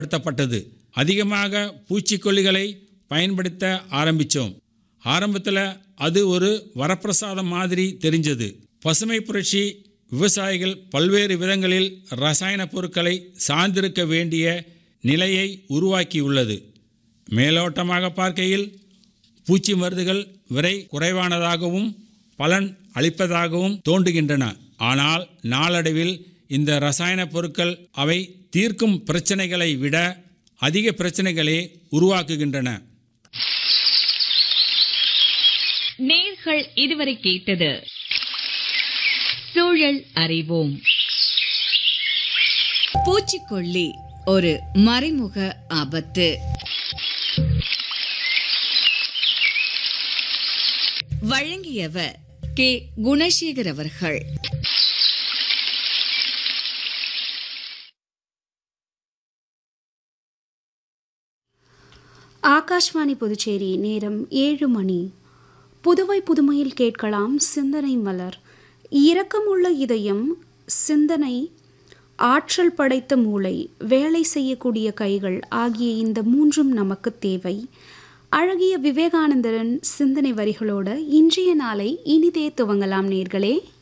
பயன்படுத்தப்பட்டது அதிகமாக பூச்சிக்கொல்லிகளை பயன்படுத்த ஆரம்பித்தோம் ஆரம்பத்தில் அது ஒரு வரப்பிரசாதம் மாதிரி தெரிஞ்சது பசுமை புரட்சி விவசாயிகள் பல்வேறு விதங்களில் ரசாயன பொருட்களை சார்ந்திருக்க வேண்டிய நிலையை உருவாக்கியுள்ளது மேலோட்டமாக பார்க்கையில் பூச்சி மருந்துகள் விலை குறைவானதாகவும் பலன் அளிப்பதாகவும் தோன்றுகின்றன ஆனால் நாளடைவில் இந்த ரசாயன பொருட்கள் அவை தீர்க்கும் பிரச்சனைகளை விட அதிக பிரச்சனைகளை உருவாக்குகின்றன நேர்கள் இதுவரை கேட்டது சூழல் அறிவோம் பூச்சிக்கொல்லி ஒரு மறைமுக ஆபத்து வழங்கியவர் கே குணசேகர் அவர்கள் ஆகாஷ்வாணி புதுச்சேரி நேரம் ஏழு மணி புதுவை புதுமையில் கேட்கலாம் சிந்தனை மலர் இரக்கமுள்ள இதயம் சிந்தனை ஆற்றல் படைத்த மூளை வேலை செய்யக்கூடிய கைகள் ஆகிய இந்த மூன்றும் நமக்கு தேவை அழகிய விவேகானந்தரன் சிந்தனை வரிகளோட இன்றைய நாளை இனிதே துவங்கலாம் நேர்களே